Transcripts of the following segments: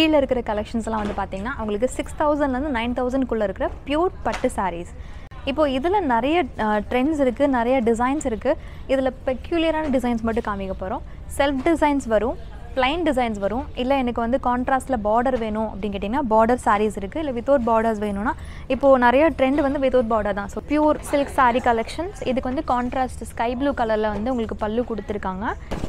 கீழே இருக்கிற கலெக்ஷன்ஸ்லாம் வந்து பார்த்தீங்கன்னா உங்களுக்கு சிக்ஸ் தௌசண்ட்லேருந்து நைன் தௌசண்ட்குள்ளே இருக்கிற பியூர் பட்டு sarees இப்போ இதில் நிறைய ட்ரெண்ட்ஸ் இருக்குது நிறைய டிசைன்ஸ் இருக்குது இதில் பெக்யூலியரான டிசைன்ஸ் மட்டும் காமிக்க போகிறோம் செல்ஃப் டிசைன்ஸ் வரும் ப்ளைன் டிசைன்ஸ் வரும் இல்லை எனக்கு வந்து கான்ட்ராஸ்ட்டில் பார்டர் வேணும் அப்படின்னு கேட்டிங்கன்னா பார்டர் sarees இருக்குது இல்லை வித்தவுட் பார்டர்ஸ் வேணும்னா இப்போது நிறைய ட்ரெண்ட் வந்து வித்தவுட் பார்டர் தான் so pure silk saree collections இதுக்கு வந்து கான்ட்ராஸ்ட் ஸ்கை ப்ளூ கலரில் வந்து உங்களுக்கு பல்லு கொடுத்துருக்காங்க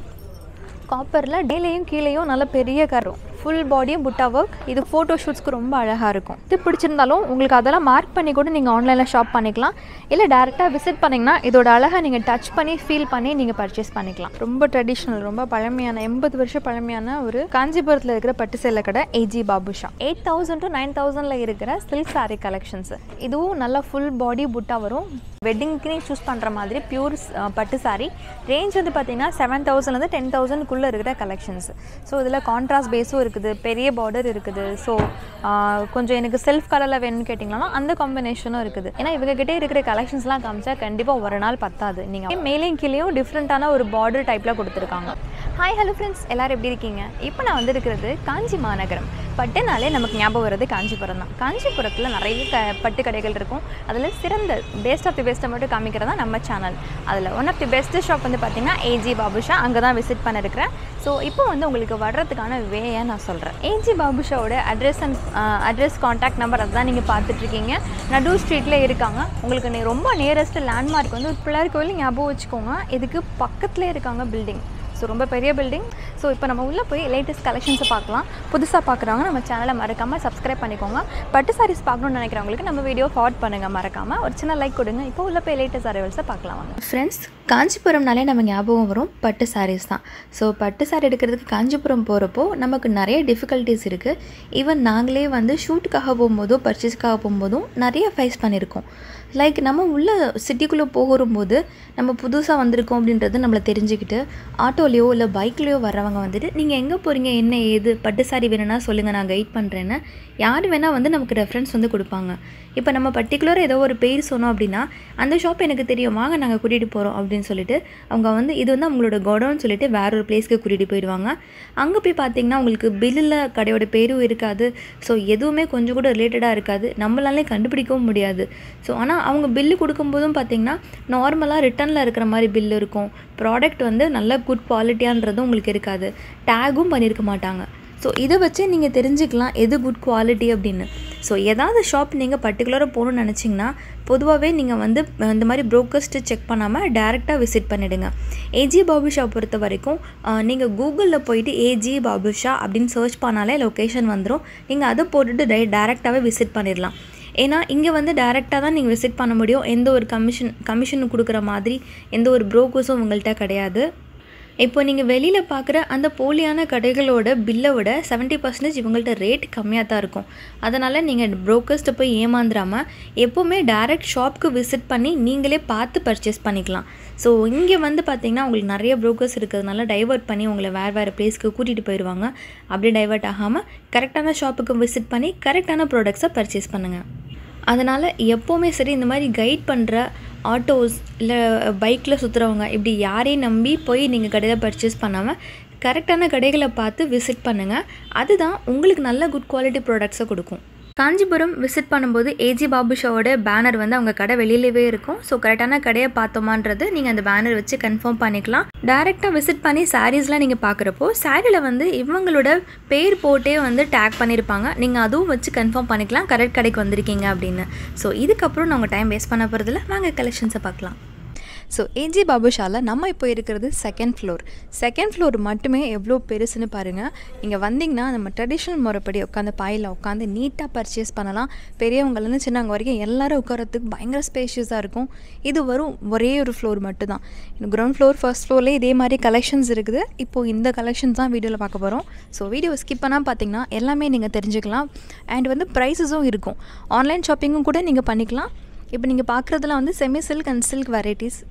காப்பரில் மேலேயும் கீழேயும் நல்ல பெரிய கரும் ஃபுல் பாடியும் புட்டா ஒர்க் இது ஃபோட்டோ ஷூட்ஸ்க்கு ரொம்ப அழகாக இருக்கும் இது பிடிச்சிருந்தாலும் உங்களுக்கு அதெல்லாம் மார்க் பண்ணி கூட நீங்கள் ஆன்லைனில் ஷாப் பண்ணிக்கலாம் இல்லை டேரெக்டாக விசிட் பண்ணிங்கன்னா இதோட அழகை நீங்கள் டச் பண்ணி ஃபீல் பண்ணி நீங்கள் பர்ச்சேஸ் பண்ணிக்கலாம் ரொம்ப ட்ரெடிஷ்னல் ரொம்ப பழமையான எண்பது வருஷம் பழமையான ஒரு காஞ்சிபுரத்தில் இருக்கிற பட்டு சேலை கடை AG Babusha eight thousand to nine தௌசண்டில் இருக்கிற சில்க் saree கலெக்ஷன்ஸ் இதுவும் நல்லா ஃபுல் பாடி புட்டா வரும் வெட்டிங்க்குனே சூஸ் பண்ணுற மாதிரி பியூர் பட்டு saree ரேஞ்ச் வந்து பார்த்தீங்கன்னா செவன் தௌசண்ட்லேருந்து டென் தௌசண்ட்குள்ளே இருக்கிற கலெக்ஷன்ஸ் ஸோ இதில் கான்ட்ராஸ்ட் பேஸும் இருக்குது பெரிய பார்டர் இருக்குது ஸோ கொஞ்சம் எனக்கு செல்ஃப் கலரில் வேணும்னு கேட்டிங்கன்னா அந்த காம்பினேஷனும் இருக்குது ஏன்னா இவங்க கிட்டே இருக்கிற கலெக்ஷன்ஸ்லாம் காமிச்சா கண்டிப்பாக ஒரு நாள் பத்தாது நீங்கள் மேலேயும் கீழேயும் டிஃப்ரெண்ட்டான ஒரு பார்டர் டைப்பில் கொடுத்துருக்காங்க ஹாய் ஹலோ ஃப்ரெண்ட்ஸ் எல்லாரும் எப்படி இருக்கீங்க இப்போ நான் வந்திருக்கிறது காஞ்சி மாநகரம் பட்டுனாலே நமக்கு ஞாபகம் வருது காஞ்சிபுரம் தான் காஞ்சிபுரத்தில் நிறைய க பட்டு கடைகள் இருக்கும் அதில் சிறந்த பெஸ்ட் ஆஃப் தி பெஸ்ட்டை மட்டும் காமிக்கிறது தான் நம்ம சேனல் அதில் one of the best shop வந்து பார்த்தீங்கன்னா ஏஜி பாபுஷா அங்கே தான் விசிட் பண்ணிருக்கிறேன் ஸோ இப்போ வந்து உங்களுக்கு வர்றதுக்கான வேயை நான் சொல்கிறேன் ஏஜி பாபுஷாவோட address and address contact number அதுதான் நீங்கள் பார்த்துட்ருக்கீங்க நடு ஸ்ட்ரீட்டில் இருக்காங்க உங்களுக்கு நே- ரொம்ப நியரஸ்ட் லேண்ட்மார்க் வந்து ஒரு பிள்ளையார் கோயில் ஞாபகம் வச்சுக்கோங்க இதுக்கு பக்கத்துலேயே இருக்காங்க பில்டிங் ஸோ ரொம்ப பெரிய பில்டிங் ஸோ இப்போ நம்ம உள்ளே போய் லேட்டஸ்ட் கலெக்ஷன்ஸை பார்க்கலாம் புதுசாக பார்க்குறவங்க நம்ம சேனலை மறக்காமல் சப்ஸ்கிரைப் பண்ணிக்கோங்க பட்டு சாரீஸ் பார்க்கணும்னு நினைக்கிறவங்களுக்கு நம்ம வீடியோ ஃபார்வர்ட் பண்ணுங்கள் மறக்காமல் ஒரு சின்ன லைக் கொடுங்க இப்போ உள்ள போய் லேட்டஸ்ட் அரைவல்ஸை பார்க்கலாம் வாங்க ஃப்ரெண்ட்ஸ் காஞ்சிபுரம்னாலே நம்ம ஞாபகம் வரும் பட்டு சாரீஸ் தான் ஸோ பட்டு சாரி எடுக்கிறதுக்கு காஞ்சிபுரம் போகிறப்போ நமக்கு நிறைய டிஃபிகல்ட்டிஸ் இருக்குது ஈவன் நாங்களே வந்து ஷூட்டுக்காக போகும்போதும் பர்ச்சேஸ்க்காக போகும்போதும் நிறைய ஃபேஸ் பண்ணியிருக்கோம் லைக் நம்ம உள்ள சிட்டிக்குள்ளே போகும்போது நம்ம புதுசாக வந்திருக்கோம் அப்படின்றது நம்மளை தெரிஞ்சுக்கிட்டு ஆட்டோலேயோ இல்லை பைக்லேயோ வர்றவங்க வந்துட்டு நீங்கள் எங்கே போகிறீங்க என்ன ஏது பட்டு சாரி வேணும்னா சொல்லுங்கள் நான் கைட் பண்ணுறேன்னு யார் வேணால் வந்து நமக்கு ரெஃபரன்ஸ் வந்து கொடுப்பாங்க இப்போ நம்ம பர்டிகுலராக ஏதோ ஒரு பேர் சொன்னோம் அப்படின்னா அந்த ஷாப் எனக்கு தெரியும் வாங்க நாங்கள் கூட்டிகிட்டு போகிறோம் அப்படின்னு சொல்லிட்டு அவங்க வந்து இது வந்து அவங்களோட கோடவுன் சொல்லிட்டு வேற ஒரு பிளேஸ்க்கு கூட்டிகிட்டு போயிடுவாங்க அங்கே போய் பார்த்தீங்கன்னா உங்களுக்கு பில்லில் கடையோட பேரும் இருக்காது ஸோ எதுவுமே கொஞ்சம் கூட ரிலேட்டடாக இருக்காது நம்மளாலே கண்டுபிடிக்கவும் முடியாது ஸோ ஆனால் அவங்க பில்லு கொடுக்கும்போதும் பார்த்தீங்கன்னா நார்மலாக ரிட்டனில் இருக்கிற மாதிரி பில் இருக்கும் ப்ராடக்ட் வந்து நல்ல குட் குவாலிட்டியான்றதும் உங்களுக்கு இருக்காது டேகும் பண்ணியிருக்க மாட்டாங்க ஸோ இதை வச்சு நீங்கள் தெரிஞ்சுக்கலாம் எது குட் குவாலிட்டி அப்படின்னு ஸோ ஏதாவது ஷாப் நீங்கள் பர்டிகுலராக போகணும்னு நினச்சிங்கன்னா பொதுவாகவே நீங்கள் வந்து இந்த மாதிரி ப்ரோக்கர்ஸ்ட்டு செக் பண்ணாமல் டேரெக்டாக விசிட் பண்ணிவிடுங்க ஏஜி பாபுஷா பொறுத்த வரைக்கும் நீங்கள் கூகுளில் போயிட்டு ஏஜி பாபுஷா அப்படின்னு சர்ச் பண்ணாலே லொக்கேஷன் வந்துடும் நீங்கள் அதை போட்டுட்டு டை டேரெக்டாகவே விசிட் பண்ணிடலாம் ஏன்னா இங்கே வந்து டேரெக்டாக தான் நீங்கள் விசிட் பண்ண முடியும் எந்த ஒரு கமிஷன் கமிஷன் கொடுக்குற மாதிரி எந்த ஒரு ப்ரோக்கர்ஸும் உங்கள்கிட்ட கிடையாது இப்போ நீங்கள் வெளியில் பார்க்குற அந்த போலியான கடைகளோட பில்லை விட செவன்ட்டி பர்சன்டேஜ் இவங்கள்ட்ட ரேட் கம்மியாக தான் இருக்கும் அதனால் நீங்கள் ப்ரோக்கர்ஸ்ட்டை போய் ஏமாந்துடாமல் எப்போவுமே டேரெக்ட் ஷாப்க்கு விசிட் பண்ணி நீங்களே பார்த்து பர்ச்சேஸ் பண்ணிக்கலாம் ஸோ இங்கே வந்து பார்த்தீங்கன்னா உங்களுக்கு நிறைய ப்ரோக்கர்ஸ் இருக்கிறதுனால டைவர்ட் பண்ணி உங்களை வேறு வேறு பிளேஸ்க்கு கூட்டிகிட்டு போயிடுவாங்க அப்படி டைவர்ட் ஆகாமல் கரெக்டான ஷாப்புக்கு விசிட் பண்ணி கரெக்டான ப்ராடக்ட்ஸை பர்ச்சேஸ் பண்ணுங்கள் அதனால் எப்போவுமே சரி இந்த மாதிரி கைட் பண்ணுற ஆட்டோஸ் இல்லை பைக்கில் சுற்றுறவங்க இப்படி யாரையும் நம்பி போய் நீங்கள் கடையில் பர்ச்சேஸ் பண்ணாமல் கரெக்டான கடைகளை பார்த்து விசிட் பண்ணுங்கள் அதுதான் உங்களுக்கு நல்ல குட் குவாலிட்டி ப்ராடக்ட்ஸை கொடுக்கும் காஞ்சிபுரம் விசிட் பண்ணும்போது ஏஜி பாபு ஷோவோட பேனர் வந்து அவங்க கடை வெளியிலவே இருக்கும் ஸோ கரெக்டான கடையை பார்த்தோமான்றது நீங்கள் அந்த பேனர் வச்சு கன்ஃபார்ம் பண்ணிக்கலாம் டேரெக்டாக விசிட் பண்ணி சாரீஸ்லாம் நீங்கள் பார்க்குறப்போ சாரியில் வந்து இவங்களோட பேர் போட்டே வந்து டேக் பண்ணியிருப்பாங்க நீங்கள் அதுவும் வச்சு கன்ஃபார்ம் பண்ணிக்கலாம் கரெக்ட் கடைக்கு வந்திருக்கீங்க அப்படின்னு ஸோ இதுக்கப்புறம் நான் உங்கள் டைம் வேஸ்ட் பண்ண போகிறதில்ல வாங்க கலெக்ஷன்ஸை பார்க்கலாம் ஸோ ஏஜி பாபுஷாவில் நம்ம இப்போ இருக்கிறது செகண்ட் ஃப்ளோர் செகண்ட் ஃப்ளோர் மட்டுமே எவ்வளோ பெருசுன்னு பாருங்கள் இங்கே வந்தீங்கன்னா நம்ம ட்ரெடிஷ்னல் முறைப்படி உட்காந்து பாயில் உட்காந்து நீட்டாக பர்ச்சேஸ் பண்ணலாம் பெரியவங்கலேருந்து சின்னவங்க வரைக்கும் எல்லாரும் உட்காரத்துக்கு பயங்கர ஸ்பேஷியஸாக இருக்கும் இது வரும் ஒரே ஒரு ஃப்ளோர் மட்டும் தான் கிரவுண்ட் ஃப்ளோர் ஃபர்ஸ்ட் ஃப்ளோர்லேயே இதே மாதிரி கலெக்ஷன்ஸ் இருக்குது இப்போது இந்த கலெக்ஷன்ஸ் தான் வீடியோவில் பார்க்க போகிறோம் ஸோ வீடியோ ஸ்கிப் பண்ணால் பார்த்தீங்கன்னா எல்லாமே நீங்கள் தெரிஞ்சுக்கலாம் அண்ட் வந்து ப்ரைஸஸும் இருக்கும் ஆன்லைன் ஷாப்பிங்கும் கூட நீங்கள் பண்ணிக்கலாம் இப்போ நீங்கள் பார்க்குறதுல வந்து semi silk and silk varieties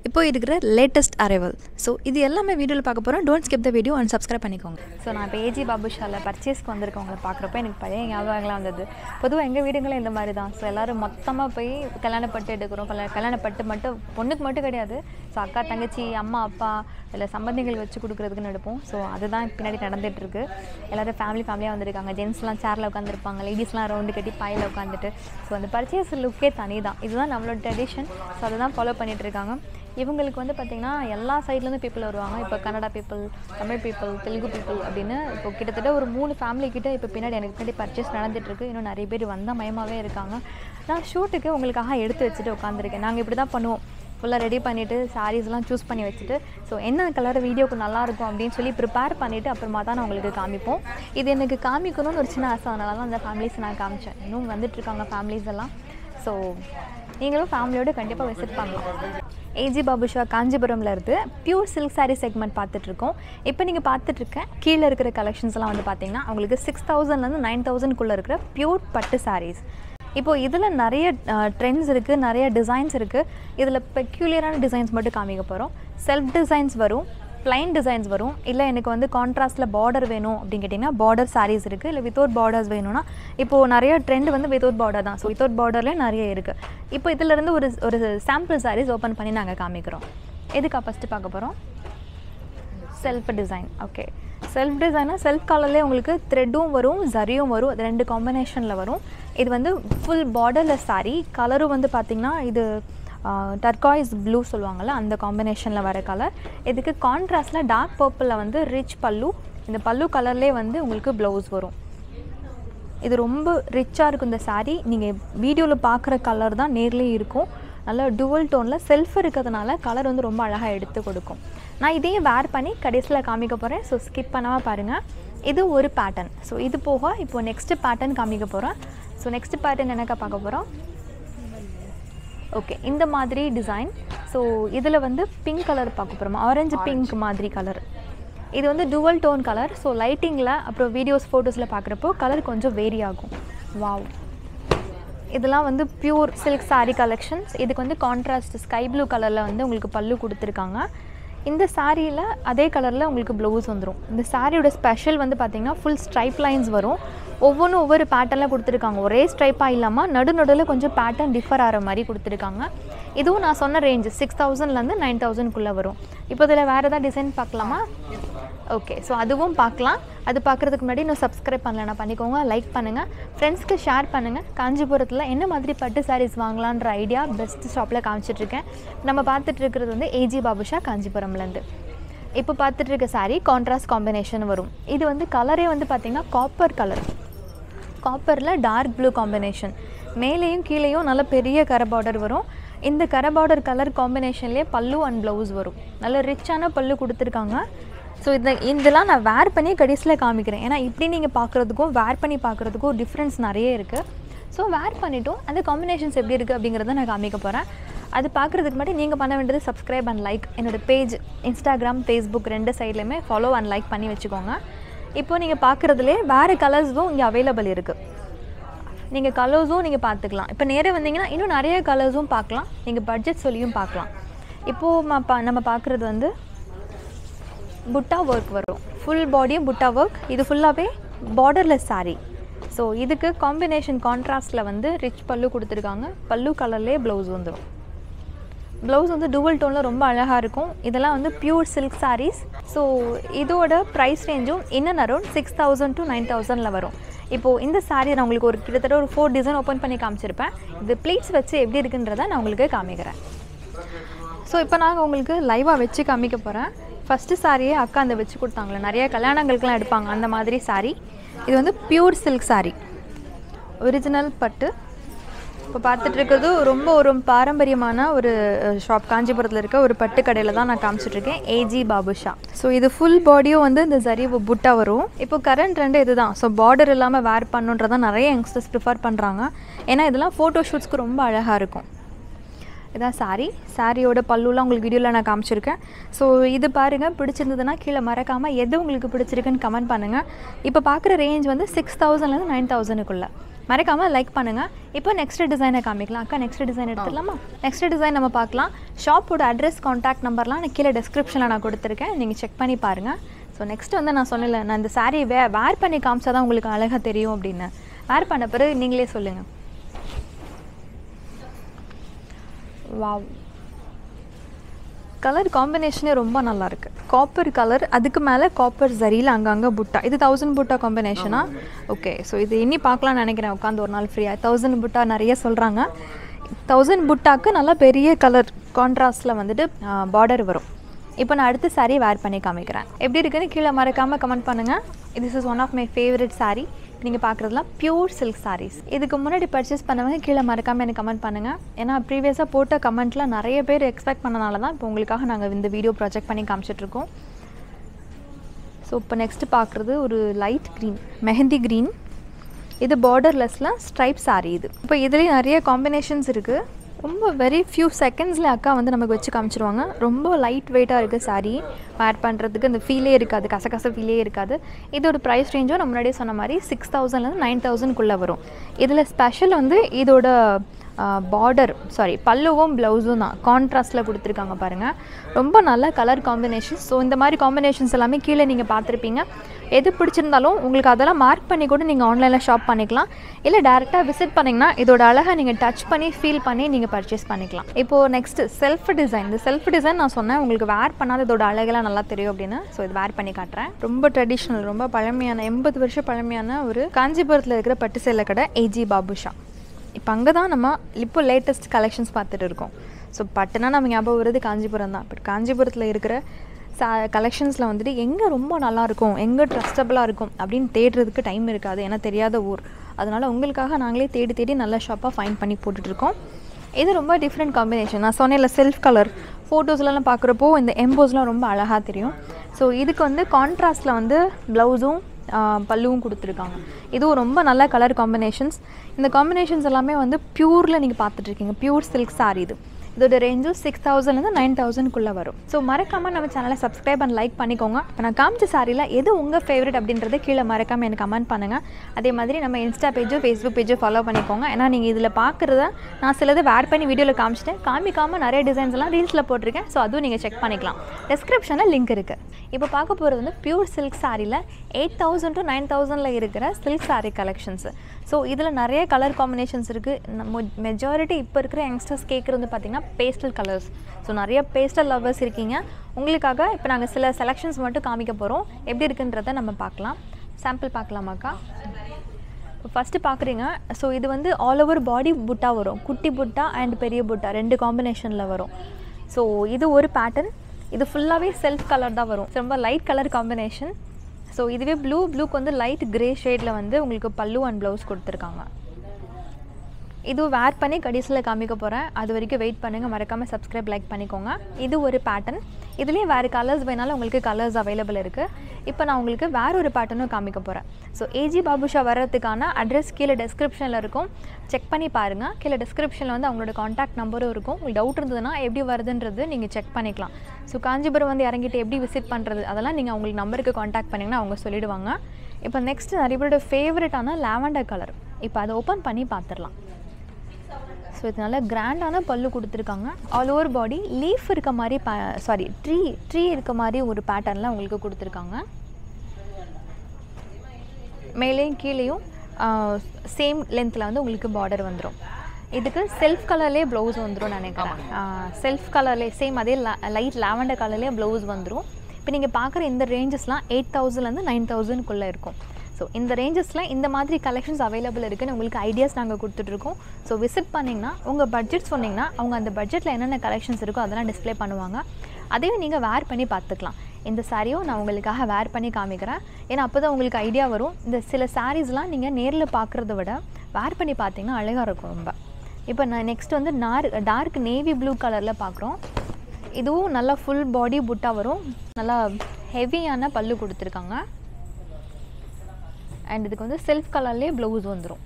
இப்போ இருக்கிற லேட்டஸ்ட் அரைவல் ஸோ இது எல்லாமே வீடியோவில் பார்க்க போகிறோம் don't skip the video and subscribe பண்ணிக்கோங்க ஸோ நான் இப்போ ஏஜி பாபுஷாவில் பர்ச்சேஸ்க்கு வந்திருக்கவங்களை பார்க்குறப்ப எனக்கு பழைய ஞாபகங்கள்லாம் வந்தது பொதுவாக எங்கள் வீடுங்களும் இந்த மாதிரி தான் ஸோ எல்லோரும் மொத்தமாக போய் கல்யாணப்பட்டு எடுக்கிறோம் கல்யாண கல்யாணப்பட்டு மட்டும் பொண்ணுக்கு மட்டும் கிடையாது ஸோ அக்கா தங்கச்சி அம்மா அப்பா இல்லை சம்பந்திகள் வச்சு கொடுக்குறதுக்குன்னு எடுப்போம் ஸோ அதுதான் பின்னாடி நடந்துகிட்ருக்கு எல்லோரும் ஃபேமிலி ஃபேமிலியாக வந்திருக்காங்க ஜென்ஸ்லாம் சேரில் உட்காந்துருப்பாங்க லேடிஸ்லாம் ரவுண்டு கட்டி பாயில் உட்காந்துட்டு ஸோ அந்த பர்ச்சேஸ் லுக்கே தனி தான் இதுதான் நம்மளோட ட்ரெடிஷன் ஸோ அதை தான் ஃபாலோ பண்ணிகிட்டு இருக்காங்க இவங்களுக்கு வந்து பார்த்திங்கன்னா எல்லா சைட்லேருந்து பீப்புள் வருவாங்க இப்போ Kannada people Tamil people Telugu people அப்படின்னு இப்போ கிட்டத்தட்ட ஒரு மூணு ஃபேமிலி கிட்ட இப்போ பின்னாடி எனக்கு பின்னாடி பர்ச்சேஸ் நடந்துகிட்ருக்கு இன்னும் நிறைய பேர் வந்தால் மயமாகவே இருக்காங்க நான் ஷூட்டுக்கு உங்களுக்காக எடுத்து வச்சுட்டு உட்காந்துருக்கேன் நாங்கள் இப்படி தான் பண்ணுவோம் ஃபுல்லாக ரெடி பண்ணிவிட்டு சாரீஸ்லாம் சூஸ் பண்ணி வச்சுட்டு ஸோ என்ன கலர் வீடியோக்கு நல்லாயிருக்கும் அப்படின்னு சொல்லி ப்ரிப்பேர் பண்ணிவிட்டு அப்புறமா தான் நான் உங்களுக்கு காமிப்போம் இது எனக்கு காமிக்கணும்னு ஒரு சின்ன ஆசை அதனால தான் அந்த ஃபேமிலிஸ் நான் காமிச்சேன் இன்னும் வந்துட்டுருக்காங்க ஃபேமிலிஸ் எல்லாம் ஸோ நீங்களும் ஃபேமிலியோடு கண்டிப்பாக விசிட் பண்ணலாம் ஏஜி பாபுஷா காஞ்சிபுரமில் இருந்து பியூர் சில்க் சாரீ செக்மெண்ட் பார்த்துட்ருக்கோம் இப்போ நீங்கள் பார்த்துட்ருக்க கீழே இருக்கிற கலெக்ஷன்ஸ்லாம் வந்து பார்த்தீங்கன்னா உங்களுக்கு சிக்ஸ் தௌசண்ட்லேருந்து நைன் தௌசண்ட்குள்ளே இருக்கிற பியூர் பட்டு சாரீஸ் இப்போது இதில் நிறைய ட்ரெண்ட்ஸ் இருக்குது நிறைய டிசைன்ஸ் இருக்குது இதில் பெக்யூலியரான டிசைன்ஸ் மட்டும் காமிக்க போகிறோம் செல்ஃப் டிசைன்ஸ் வரும் ப்ளைன் டிசைன்ஸ் வரும் இல்லை எனக்கு வந்து கான்ட்ராஸ்ட்டில் பார்டர் வேணும் அப்படின்னு கேட்டிங்கன்னா பார்டர் சாரீஸ் இருக்குது இல்லை வித்தவுட் பார்டர்ஸ் வேணும்னா இப்போது நிறைய ட்ரெண்ட் வந்து வித்தவுட் பார்டர் தான் ஸோ வித்தவுட் பார்டர்லேயே நிறைய இருக்குது இப்போ இதிலேருந்து ஒரு ஒரு சாம்பிள் சாரீஸ் ஓப்பன் பண்ணி நாங்கள் காமிக்கிறோம் எதுக்கா ஃபஸ்ட்டு பார்க்க போகிறோம் செல்ஃப் டிசைன் ஓகே செல்ஃப் டிசைனாக செல்ஃப் கலர்லேயே உங்களுக்கு த்ரெட்டும் வரும் ஜரியும் வரும் அது ரெண்டு காம்பினேஷனில் வரும் இது வந்து ஃபுல் பார்டர்லெஸ் சாரீ கலரும் வந்து பார்த்திங்கன்னா இது டர்காய்ஸ் ப்ளூ சொல்லுவாங்கள்ல அந்த காம்பினேஷனில் வர கலர் இதுக்கு கான்ட்ராஸ்டில் டார்க் பர்பிளில் வந்து ரிச் பல்லு இந்த பல்லு கலர்லேயே வந்து உங்களுக்கு ப்ளவுஸ் வரும் இது ரொம்ப ரிச்சாக இருக்கும் இந்த சாரீ நீங்கள் வீடியோவில் பார்க்குற கலர் தான் நேர்லேயே இருக்கும் நல்லா டுவல் டோனில் செல்ஃப் இருக்கிறதுனால கலர் வந்து ரொம்ப அழகாக எடுத்து கொடுக்கும் நான் இதையே வேர் பண்ணி கடைசியில் காமிக்க போகிறேன் ஸோ ஸ்கிப் பண்ணாமல் பாருங்கள் இது ஒரு பேட்டர்ன் ஸோ இது போக இப்போது நெக்ஸ்ட்டு பேட்டர்ன் காமிக்க போகிறேன் ஸோ நெக்ஸ்ட் பேட்டர்ன் என்னக்கா பார்க்க போகிறோம் ஓகே இந்த மாதிரி டிசைன் ஸோ இதில் வந்து பிங்க் கலர் பார்க்க போகிறோம் ஆரஞ்சு பிங்க் மாதிரி கலர் இது வந்து டுவல் டோன் கலர் ஸோ லைட்டிங்கில் அப்புறம் வீடியோஸ் ஃபோட்டோஸில் பார்க்குறப்போ கலர் கொஞ்சம் வேரி ஆகும் வாவ் இதெல்லாம் வந்து பியூர் சில்க் சாரீ கலெக்ஷன்ஸ் இதுக்கு வந்து கான்ட்ராஸ்ட் ஸ்கை ப்ளூ கலரில் வந்து உங்களுக்கு பல்லு கொடுத்துருக்காங்க இந்த சாரியில் அதே கலரில் உங்களுக்கு ப்ளவுஸ் வந்துடும் இந்த சாரியோட ஸ்பெஷல் வந்து பார்த்திங்கன்னா ஃபுல் ஸ்ட்ரைப் லைன்ஸ் வரும் ஒவ்வொன்றும் ஒவ்வொரு பேட்டர்னில் கொடுத்துருக்காங்க ஒரே ஸ்ட்ரைப்பாக இல்லாமல் நடு நடுவில் கொஞ்சம் பேட்டர்ன் டிஃபர் ஆகிற மாதிரி கொடுத்துருக்காங்க இதுவும் நான் சொன்ன ரேஞ்சு சிக்ஸ் தௌசண்ட்லேருந்து நைன் தௌசண்ட்குள்ளே வரும் இப்போ இதில் வேறு ஏதாவது டிசைன் பார்க்கலாமா ஓகே ஸோ அதுவும் பார்க்கலாம் அது பார்க்குறதுக்கு முன்னாடி இன்னும் சப்ஸ்கிரைப் பண்ணலன்னா பண்ணிக்கோங்க லைக் பண்ணுங்கள் ஃப்ரெண்ட்ஸ்க்கு ஷேர் பண்ணுங்கள் காஞ்சிபுரத்தில் என்ன மாதிரி பட்டு சாரீஸ் வாங்கலான்ற ஐடியா பெஸ்ட் ஷாப்பில் காமிச்சிட்ருக்கேன் நம்ம பார்த்துட்டு இருக்கிறது வந்து ஏஜி பாபுஷா காஞ்சிபுரம்லேருந்து இப்போ பார்த்துட்டு இருக்க சாரீ கான்ட்ராஸ்ட் காம்பினேஷன் வரும் இது வந்து கலரே வந்து பார்த்திங்கன்னா காப்பர் கலர் காப்பரில் டார்க் ப்ளூ காம்பினேஷன் மேலேயும் கீழேயும் நல்ல பெரிய கரை பார்டர் வரும் இந்த கரை பார்டர் கலர் காம்பினேஷன்லேயே பல்லு அண்ட் ப்ளவுஸ் வரும் நல்ல ரிச்சான பல்லு கொடுத்துருக்காங்க ஸோ இந்த இதெல்லாம் நான் வேர் பண்ணி கடைசியில் காமிக்கிறேன் ஏன்னா இப்படி நீங்கள் பார்க்குறதுக்கும் வேர் பண்ணி பார்க்குறதுக்கும் டிஃப்ரென்ஸ் நிறைய இருக்குது ஸோ வேர் பண்ணிவிட்டும் அந்த காம்பினேஷன்ஸ் எப்படி இருக்குது அப்படிங்கிறத நான் காமிக்க போகிறேன் அது பார்க்குறதுக்கு முன்னாடி நீங்கள் பண்ண வேண்டியது சப்ஸ்கிரைப் அண்ட் லைக் என்னோடய பேஜ் இன்ஸ்டாகிராம் ஃபேஸ்புக் ரெண்டு சைட்லேயுமே ஃபாலோ அண்ட் லைக் பண்ணி வச்சுக்கோங்க இப்போ நீங்கள் பார்க்குறதுலே வேறு கலர்ஸும் இங்கே அவைலபிள் இருக்குது நீங்கள் கலர்ஸும் நீங்கள் பார்த்துக்கலாம் இப்போ நேராக வந்தீங்கன்னா இன்னும் நிறைய கலர்ஸும் பார்க்கலாம் நீங்கள் பட்ஜெட் சொல்லியும் பார்க்கலாம் இப்போது நம்ம பார்க்குறது வந்து புட்டா ஒர்க் வரும் ஃபுல் பாடியும் புட்டா ஒர்க் இது ஃபுல்லாகவே பார்டர்லெஸ் சாரீ ஸோ இதுக்கு காம்பினேஷன் கான்ட்ராஸ்டில் வந்து ரிச் பல்லு கொடுத்துருக்காங்க பல்லு கலர்லேயே ப்ளவுஸ் வந்துடும் ப்ளவுஸ் வந்து டுவல் டோனில் ரொம்ப அழகாக இருக்கும் இதெல்லாம் வந்து பியூர் சில்க் சாரீஸ் ஸோ இதோட ப்ரைஸ் ரேஞ்சும் இன்னும் around six thousand to nine தௌசண்டில் வரும் இப்போது இந்த சாரீ நான் உங்களுக்கு ஒரு கிட்டத்தட்ட ஒரு ஃபோர் டிசைன் ஓப்பன் பண்ணி காமிச்சிருப்பேன் இது ப்ளீட்ஸ் வச்சு எப்படி இருக்குன்றதை நான் உங்களுக்கு காமிக்கிறேன் ஸோ இப்போ நாங்கள் உங்களுக்கு லைவாக வச்சு காமிக்க போகிறேன் ஃபஸ்ட்டு சாரியே அக்கா அந்த வச்சு கொடுத்தாங்களே நிறைய கல்யாணங்களுக்கெலாம் எடுப்பாங்க அந்த மாதிரி சாரீ இது வந்து பியூர் சில்க் சாரீ ஒரிஜினல் பட்டு இப்போ பார்த்துட்டு இருக்கிறது ரொம்ப ஒரு பாரம்பரியமான ஒரு ஷாப் காஞ்சிபுரத்தில் இருக்க ஒரு பட்டு கடையில் தான் நான் காமிச்சிட்ருக்கேன் ஏஜி பாபுஷா ஸோ இது ஃபுல் பாடியும் வந்து இந்த சரி புட்டா வரும் இப்போ கரண்ட் ட்ரெண்டு இதுதான் ஸோ பார்டர் இல்லாமல் வேர் பண்ணுன்றதான் நிறைய யங்ஸ்டர்ஸ் ப்ரிஃபர் பண்ணுறாங்க ஏன்னா இதெல்லாம் ஃபோட்டோ ஷூட்ஸ்க்கு ரொம்ப அழகாக இருக்கும் இதான் சாரி சாரியோட பல்லுலாம் உங்களுக்கு வீடியோவில் நான் காமிச்சிருக்கேன் ஸோ இது பாருங்கள் பிடிச்சிருந்ததுன்னா கீழே மறக்காமல் எது உங்களுக்கு பிடிச்சிருக்குன்னு கமெண்ட் பண்ணுங்கள் இப்போ பார்க்குற ரேஞ்ச் வந்து சிக்ஸ் தௌசண்ட்லேருந்து நைன் தௌசண்ட்க்குள்ளே மறக்காமல் லைக் பண்ணுங்கள் இப்போ நெக்ஸ்ட் டிசைனை காமிக்கலாம் அக்கா நெக்ஸ்ட் டிசைன் எடுத்துடலாமா நெக்ஸ்ட் டிசைன் நம்ம பார்க்கலாம் ஷாப்போட அட்ரஸ் காண்டாக்ட் நம்பர்லாம் நான் கீழே டிஸ்கிரிப்ஷனில் நான் கொடுத்துருக்கேன் நீங்கள் செக் பண்ணி பாருங்கள் ஸோ நெக்ஸ்ட் வந்து நான் சொன்னல நான் இந்த saree வே வேர் பண்ணி காமிச்சா தான் உங்களுக்கு அழகாக தெரியும் அப்படின்னு வேர் பண்ண பிறகு நீங்களே சொல்லுங்கள் வாவ் கலர் காம்பினேஷனே ரொம்ப நல்லா இருக்கு காப்பர் கலர் அதுக்கு மேலே காப்பர் ஜரியில் அங்கங்கே புட்டா இது தௌசண்ட் புட்டா காம்பினேஷனா ஓகே ஸோ இது இனி பார்க்கலாம்னு நினைக்கிறேன் உட்காந்து ஒரு நாள் ஃப்ரீயாக தௌசண்ட் புட்டா நிறைய சொல்கிறாங்க தௌசண்ட் புட்டாக்கு நல்லா பெரிய கலர் கான்ட்ராஸ்டில் வந்துட்டு பார்டர் வரும் இப்போ நான் அடுத்த saree வேர் பண்ணி காமிக்கிறேன் எப்படி இருக்குன்னு கீழே மறக்காமல் கமெண்ட் பண்ணுங்கள் this is one of my favourite saree நீங்கள் பார்க்குறதுலாம் பியூர் சில்க் sarees இதுக்கு முன்னாடி பர்ச்சேஸ் பண்ணவங்க கீழே மறக்காமல் எனக்கு கமெண்ட் பண்ணுங்கள் ஏன்னா ப்ரீவியஸாக போட்ட கமெண்ட்டில் நிறைய பேர் எக்ஸ்பெக்ட் பண்ணனால தான் இப்போ உங்களுக்காக நாங்கள் இந்த வீடியோ ப்ராஜெக்ட் பண்ணி காமிச்சிட்ருக்கோம் ஸோ இப்போ நெக்ஸ்ட்டு பார்க்குறது ஒரு லைட் க்ரீன் மெஹந்தி க்ரீன் இது பார்டர்லெஸில் ஸ்ட்ரைப் saree இது இப்போ இதுலேயும் நிறைய காம்பினேஷன்ஸ் இருக்குது ரொம்ப வெரி ஃபியூ செகண்ட்ஸில் அக்கா வந்து நமக்கு வச்சு காமிச்சிருவாங்க ரொம்ப லைட் வெயிட்டாக இருக்குது saree வேர் பண்ணுறதுக்கு அந்த ஃபீலே இருக்காது கசகச ஃபீலே இருக்காது இதோட ப்ரைஸ் ரேஞ்சும் நான் முன்னாடியே சொன்ன மாதிரி சிக்ஸ் தௌசண்ட்லேருந்து நைன் தௌசண்ட்குள்ளே வரும் இதில் ஸ்பெஷல் வந்து இதோட பார்டர் சாரி பல்லுவும் ப்ளவுஸும் தான் கான்ட்ராஸ்டில் கொடுத்துருக்காங்க பாருங்கள் ரொம்ப நல்ல கலர் காம்பினேஷன்ஸ் ஸோ இந்த மாதிரி காம்பினேஷன்ஸ் எல்லாமே கீழே நீங்கள் பார்த்துருப்பீங்க எது பிடிச்சிருந்தாலும் உங்களுக்கு அதெல்லாம் மார்க் பண்ணி கூட நீங்கள் ஆன்லைனில் ஷாப் பண்ணிக்கலாம் இல்லை டேரெக்டாக விசிட் பண்ணிங்கன்னா இதோட அழகை நீங்கள் டச் பண்ணி ஃபீல் பண்ணி நீங்கள் பர்ச்சேஸ் பண்ணிக்கலாம் இப்போது நெக்ஸ்ட்டு செல்ஃப் டிசைன் இந்த செல்ஃப் டிசைன் நான் சொன்னேன் உங்களுக்கு வேர் பண்ணாத இதோட அழகெல்லாம் நல்லா தெரியும் அப்படின்னு ஸோ இது வேர் பண்ணி காட்டுறேன் ரொம்ப ட்ரெடிஷ்னல் ரொம்ப பழமையான எண்பது வருஷம் பழமையான ஒரு காஞ்சிபுரத்தில் இருக்கிற பட்டு சேலை கடை ஏஜி பாபுஷா இப்போ அங்கே தான் நம்ம இப்போ லேட்டஸ்ட் கலெக்ஷன்ஸ் பார்த்துட்டு இருக்கோம் ஸோ பட்டுனா நம்ம ஞாபகம் வருது காஞ்சிபுரம் தான் பட் காஞ்சிபுரத்தில் இருக்கிற சா கலெக்ஷன்ஸில் வந்துட்டு எங்கே ரொம்ப நல்லா இருக்கும் எங்கே ட்ரஸ்டபுளாக இருக்கும் அப்படின்னு தேடுறதுக்கு டைம் இருக்காது ஏன்னா தெரியாத ஊர் அதனால் உங்களுக்காக நாங்களே தேடி தேடி நல்ல ஷாப்பாக ஃபைன் பண்ணி போட்டுட்ருக்கோம் இது ரொம்ப டிஃப்ரெண்ட் காம்பினேஷன் நான் சொன்னேன்ல செல்ஃப் கலர் ஃபோட்டோஸ்லாம் பார்க்குறப்போ இந்த எம்போஸ்லாம் ரொம்ப அழகாக தெரியும் ஸோ இதுக்கு வந்து கான்ட்ராஸ்டில் வந்து ப்ளவுஸும் பல்லுவும் கொடுத்துருக்காங்க இதுவும் ரொம்ப நல்ல கலர் காம்பினேஷன்ஸ் இந்த காம்பினேஷன்ஸ் எல்லாமே வந்து பியூரில் நீங்கள் பார்த்துட்ருக்கீங்க பியூர் சில்க் saree இது இதோட ரேஞ்சும் சிக்ஸ் தௌசண்ட்லேருந்து நைன் தௌசண்ட்குள்ளே வரும் ஸோ மறக்காமல் நம்ம சேனலை சப்ஸ்கிரைப் அண்ட் லைக் பண்ணிக்கோங்க இப்போ நான் காமிச்ச சாரியில் எது உங்கள் ஃபேவரட் அப்படின்றத கீழே மறக்காமல் எனக்கு கமெண்ட் பண்ணுங்கள் அதே மாதிரி நம்ம இன்ஸ்டா பேஜோ ஃபேஸ்புக் பேஜோ ஃபாலோ பண்ணிக்கோங்க ஏன்னா நீங்கள் இதில் பார்க்குறத நான் சிலது வேர் பண்ணி வீடியோவில் காமிச்சிட்டேன் காமிக்காமல் நிறைய டிசைன்ஸ் எல்லாம் ரீல்ஸில் போட்டிருக்கேன் ஸோ அதுவும் நீங்கள் செக் பண்ணிக்கலாம் டிஸ்கிரிப்ஷனில் லிங்க் இருக்குது இப்போ பார்க்க போகிறது வந்து பியூர் சில்க் சாரியில் எயிட் தௌசண்ட் டு நைன் தௌசண்டில் இருக்கிற சில்க் saree கலெக்ஷன்ஸு ஸோ இதில் நிறைய கலர் காம்பினேஷன்ஸ் இருக்குது மெஜாரிட்டி இப்போ இருக்கிற யங்ஸ்டர்ஸ் கேட்குறது வந்து பார்த்திங்கன்னா பேஸ்டல் கலர்ஸ் ஸோ நிறைய பேஸ்டல் லவர்ஸ் இருக்கீங்க உங்களுக்காக இப்போ நாங்கள் சில செலெக்ஷன்ஸ் மட்டும் காமிக்க போகிறோம் எப்படி இருக்குன்றத நம்ம பார்க்கலாம் சாம்பிள் பார்க்கலாமாக்கா ஃபஸ்ட்டு பார்க்குறீங்க ஸோ இது வந்து ஆல் ஓவர் பாடி புட்டா வரும் குட்டி புட்டா அண்ட் பெரிய புட்டா ரெண்டு காம்பினேஷனில் வரும் ஸோ இது ஒரு பேட்டர்ன் இது ஃபுல்லாகவே செல்ஃப் கலர் தான் வரும் ரொம்ப லைட் கலர் காம்பினேஷன் ஸோ இதுவே ப்ளூ ப்ளூக்கு வந்து லைட் கிரே ஷேடில் வந்து உங்களுக்கு பல்லு அண்ட் ப்ளவுஸ் கொடுத்துருக்காங்க இது வேர் பண்ணி கடைசியில் காமிக்க போகிறேன் அது வரைக்கும் வெயிட் பண்ணுங்கள் மறக்காமல் சப்ஸ்கிரைப் லைக் பண்ணிக்கோங்க இது ஒரு பேட்டர்ன் இதுலேயும் வேறு கலர்ஸ் வேணாலும் உங்களுக்கு கலர்ஸ் அவைலபிள் இருக்குது இப்போ நான் உங்களுக்கு வேற ஒரு பேட்டர்னும் காமிக்க போகிறேன் ஸோ ஏஜி பாபுஷா வர்றதுக்கான அட்ரஸ் கீழே டெஸ்கிரிப்ஷனில் இருக்கும் செக் பண்ணி பாருங்கள் கீழே டிஸ்கிரிப்ஷனில் வந்து அவங்களோட காண்டாக்ட் நம்பரும் இருக்கும் உங்களுக்கு டவுட் இருந்ததுன்னா எப்படி வருதுன்றது நீங்கள் செக் பண்ணிக்கலாம் ஸோ காஞ்சிபுரம் வந்து இறங்கிட்டு எப்படி விசிட் பண்ணுறது அதெல்லாம் நீங்கள் அவங்களுக்கு நம்பருக்கு காண்டாக்ட் பண்ணிங்கன்னா அவங்க சொல்லிடுவாங்க இப்போ நெக்ஸ்ட் நிறைய பேரோட ஃபேவரட்டான லாவெண்டர் கலர் இப்போ அதை ஓப்பன் பண்ணி பார்த்துடலாம் ஸோ இது நல்ல கிராண்டான பல்லு கொடுத்துருக்காங்க ஆல் ஓவர் பாடி லீஃப் இருக்க மாதிரி சாரி ட்ரீ ட்ரீ இருக்க மாதிரி ஒரு பேட்டர்னில் உங்களுக்கு கொடுத்துருக்காங்க மேலேயும் கீழேயும் சேம் லென்த்தில் வந்து உங்களுக்கு பார்டர் வந்துடும் இதுக்கு செல்ஃப் கலர்லேயே ப்ளவுஸ் வந்துடும் நினைக்கிறேன் செல்ஃப் கலர்லேயே சேம் அதே லைட் லாவெண்டர் கலர்லேயே ப்ளவுஸ் வந்துடும் இப்போ நீங்கள் பார்க்குற இந்த ரேஞ்சஸ்லாம் எயிட் தௌசண்ட்லேருந்து நைன் தௌசண்ட்குள்ளே இருக்கும் ஸோ இந்த ரேஞ்சஸில் இந்த மாதிரி கலெக்ஷன்ஸ் அவைலபிள் இருக்குன்னு உங்களுக்கு ஐடியாஸ் நாங்கள் கொடுத்துட்ருக்கோம் ஸோ விசிட் பண்ணிங்கன்னா உங்கள் பட்ஜெட் சொன்னிங்கன்னா அவங்க அந்த பட்ஜெட்டில் என்னென்ன கலெக்ஷன்ஸ் இருக்கோ அதெல்லாம் டிஸ்ப்ளே பண்ணுவாங்க அதையும் நீங்கள் வேர் பண்ணி பார்த்துக்கலாம் இந்த சாரியும் நான் உங்களுக்காக வேர் பண்ணி காமிக்கிறேன் ஏன்னா அப்போ தான் உங்களுக்கு ஐடியா வரும் இந்த சில சாரீஸ்லாம் நீங்கள் நேரில் பார்க்குறத விட வேர் பண்ணி பார்த்தீங்கன்னா அழகாக இருக்கும் ரொம்ப இப்போ நான் நெக்ஸ்ட் வந்து நார் டார்க் நேவி ப்ளூ கலரில் பார்க்குறோம் இதுவும் நல்லா ஃபுல் பாடி புட்டா வரும் நல்லா ஹெவியான பல்லு கொடுத்துருக்காங்க அண்ட் இதுக்கு வந்து செல்ஃப் கலர்லேயே ப்ளவுஸ் வந்துடும்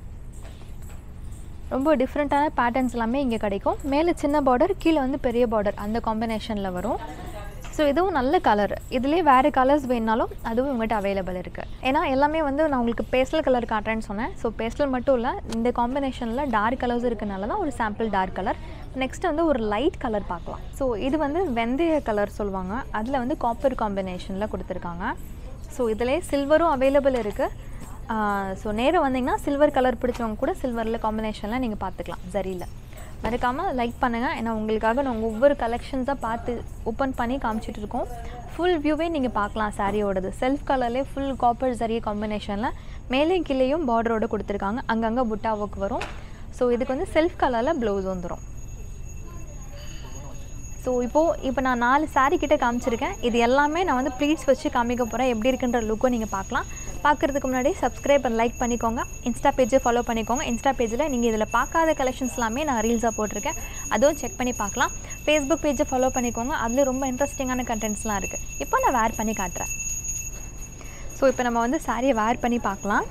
ரொம்ப டிஃப்ரெண்ட்டான பேட்டர்ன்ஸ் எல்லாமே இங்கே கிடைக்கும் மேலே சின்ன பார்டர் கீழே வந்து பெரிய பார்டர் அந்த காம்பினேஷனில் வரும் ஸோ இதுவும் நல்ல கலர் இதுலேயே வேறு கலர்ஸ் வேணுனாலும் அதுவும் உங்கள்கிட்ட அவைலபிள் இருக்குது ஏன்னா எல்லாமே வந்து நான் உங்களுக்கு பேஸ்டல் கலர் காட்டுறேன்னு சொன்னேன் ஸோ பேஸ்டல் மட்டும் இல்லை இந்த காம்பினேஷனில் டார்க் கலர்ஸ் இருக்கனால தான் ஒரு சாம்பிள் டார்க் கலர் நெக்ஸ்ட் வந்து ஒரு லைட் கலர் பார்க்கலாம் ஸோ இது வந்து வெந்தய கலர் சொல்லுவாங்க அதில் வந்து காப்பர் காம்பினேஷனில் கொடுத்துருக்காங்க ஸோ இதிலே சில்வரும் அவைலபிள் இருக்குது ஸோ நேராக வந்தீங்கன்னா சில்வர் கலர் பிடிச்சவங்க கூட சில்வரில் காம்பினேஷனில் நீங்கள் பார்த்துக்கலாம் சரியில் மறக்காமல் லைக் பண்ணுங்கள் ஏன்னா உங்களுக்காக நாங்கள் ஒவ்வொரு கலெக்ஷன்ஸாக பார்த்து ஓப்பன் பண்ணி காமிச்சிட்டு இருக்கோம் ஃபுல் வியூவே நீங்கள் பார்க்கலாம் சாரியோடது செல்ஃப் கலர்லேயே ஃபுல் காப்பர் சரி காம்பினேஷனில் மேலே கீழேயும் பார்டரோட கொடுத்துருக்காங்க அங்கங்கே புட்டா ஒர்க் வரும் ஸோ இதுக்கு வந்து செல்ஃப் கலரில் ப்ளவுஸ் வந்துடும் ஸோ இப்போது இப்போ நான் நாலு saree கிட்ட காமிச்சிருக்கேன் இது எல்லாமே நான் வந்து ப்ளீட்ஸ் வச்சு காமிக்க போகிறேன் எப்படி இருக்குன்ற லுக்கை நீங்கள் பார்க்கலாம் பார்க்குறதுக்கு முன்னாடி சப்ஸ்கிரைப் அண்ட் லைக் பண்ணிக்கோங்க இன்ஸ்டா பேஜை ஃபாலோ பண்ணிக்கோங்க இன்ஸ்டா பேஜில் நீங்கள் இதில் பார்க்காத கலெக்ஷன்ஸ் எல்லாமே நான் ரீல்ஸாக போட்டிருக்கேன் அதுவும் செக் பண்ணி பார்க்கலாம் ஃபேஸ்புக் பேஜை ஃபாலோ பண்ணிக்கோங்க அதில் ரொம்ப இன்ட்ரெஸ்டிங்கான கண்டென்ட்ஸ்லாம் இருக்குது இப்போ நான் வேர் பண்ணி காட்டுறேன் ஸோ இப்போ நம்ம வந்து சாரியை வேர் பண்ணி பார்க்கலாம்